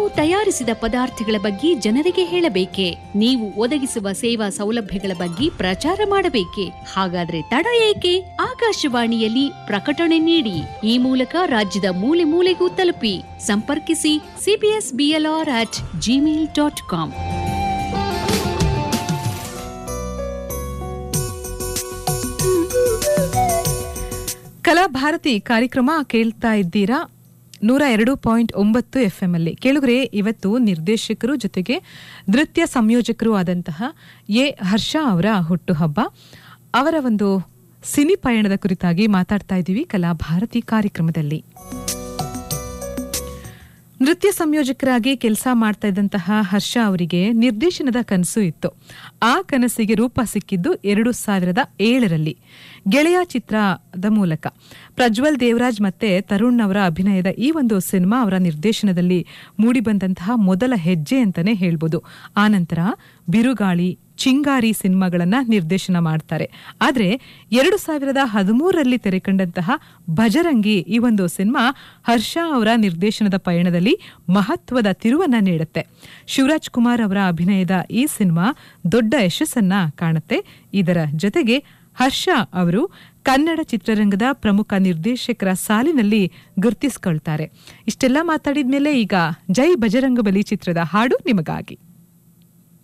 ತಯಾರಿಸಿದ ಪದಾರ್ಥಗಳ ಬಗ್ಗೆ ಜನರಿಗೆ ಹೇಳಬೇಕೆ ನೀವು ಒದಗಿಸುವ ಸೇವಾ ಸೌಲಭ್ಯಗಳ ಬಗ್ಗೆ ಪ್ರಚಾರ ಮಾಡಬೇಕೆ ಹಾಗಾದ್ರೆ ತಡ ಏಕೆ ಆಕಾಶವಾಣಿಯಲ್ಲಿ ಪ್ರಕಟಣೆ ನೀಡಿ ಈ ಮೂಲಕ ರಾಜ್ಯದ ಮೂಲೆ ಮೂಲೆಗೂ ತಲುಪಿ ಸಂಪರ್ಕಿಸಿ CBS BLR at Gmail dot com Kalabharathi ಕಾರ್ಯಕ್ರಮ ಕೇಳ್ತಾ ಇದ್ದೀರಾ ನೂರ ಎರಡು ಪಾಯಿಂಟ್ ಒಂಬತ್ತು ಎಫ್ ಎಂ ಅಲ್ಲಿ ಕೇಳುಗರೆ ಇವತ್ತು ನಿರ್ದೇಶಕರು ಜೊತೆಗೆ ನೃತ್ಯ ಸಂಯೋಜಕರು ಆದಂತಹ ಎ ಹರ್ಷ ಅವರ ಹುಟ್ಟುಹಬ್ಬ ಅವರ ಒಂದು ಸಿನಿ ಪಯಣದ ಕುರಿತಾಗಿ ಮಾತಾಡ್ತಾ ಇದ್ದೀವಿ ಕಲಾಭಾರತಿ ಕಾರ್ಯಕ್ರಮದಲ್ಲಿ ನೃತ್ಯ ಸಂಯೋಜಕರಾಗಿ ಕೆಲಸ ಮಾಡ್ತಾ ಇದ್ದಂತಹ ಹರ್ಷ ಅವರಿಗೆ ನಿರ್ದೇಶನದ ಕನಸು ಇತ್ತು ಆ ಕನಸಿಗೆ ರೂಪ ಸಿಕ್ಕಿದ್ದು ಎರಡು ಸಾವಿರದ ಏಳರಲ್ಲಿ ಗೆಳೆಯ ಚಿತ್ರದ ಮೂಲಕ ಪ್ರಜ್ವಲ್ ದೇವರಾಜ್ ಮತ್ತೆ ತರುಣ್ ಅವರ ಅಭಿನಯದ ಈ ಒಂದು ಸಿನಿಮಾ ಅವರ ನಿರ್ದೇಶನದಲ್ಲಿ ಮೂಡಿಬಂದಂತಹ ಮೊದಲ ಹೆಜ್ಜೆ ಅಂತಾನೆ ಹೇಳ್ಬೋದು ಆನಂತರ ಬಿರುಗಾಳಿ ಚಿಂಗಾರಿ ಸಿನಿಮಾಗಳನ್ನ ನಿರ್ದೇಶನ ಮಾಡ್ತಾರೆ ಆದ್ರೆ ಎರಡು ಸಾವಿರದ ಹದಿಮೂರರಲ್ಲಿ ತೆರೆಕಂಡಂತಹ ಭಜರಂಗಿ ಈ ಒಂದು ಸಿನಿಮಾ ಹರ್ಷ ಅವರ ನಿರ್ದೇಶನದ ಪಯಣದಲ್ಲಿ ಮಹತ್ವದ ತಿರುವನ್ನ ನೀಡುತ್ತೆ ಶಿವರಾಜ್ ಕುಮಾರ್ ಅವರ ಅಭಿನಯದ ಈ ಸಿನಿಮಾ ದೊಡ್ಡ ಯಶಸ್ಸನ್ನ ಕಾಣುತ್ತೆ ಇದರ ಜೊತೆಗೆ ಹರ್ಷ ಅವರು ಕನ್ನಡ ಚಿತ್ರರಂಗದ ಪ್ರಮುಖ ನಿರ್ದೇಶಕರ ಸಾಲಿನಲ್ಲಿ ಗುರ್ತಿಸಿಕೊಳ್ತಾರೆ ಇಷ್ಟೆಲ್ಲ ಮಾತಾಡಿದ್ಮೇಲೆ ಈಗ ಜೈ ಬಜರಂಗಬಲಿ ಚಿತ್ರದ ಹಾಡು ನಿಮಗಾಗಿ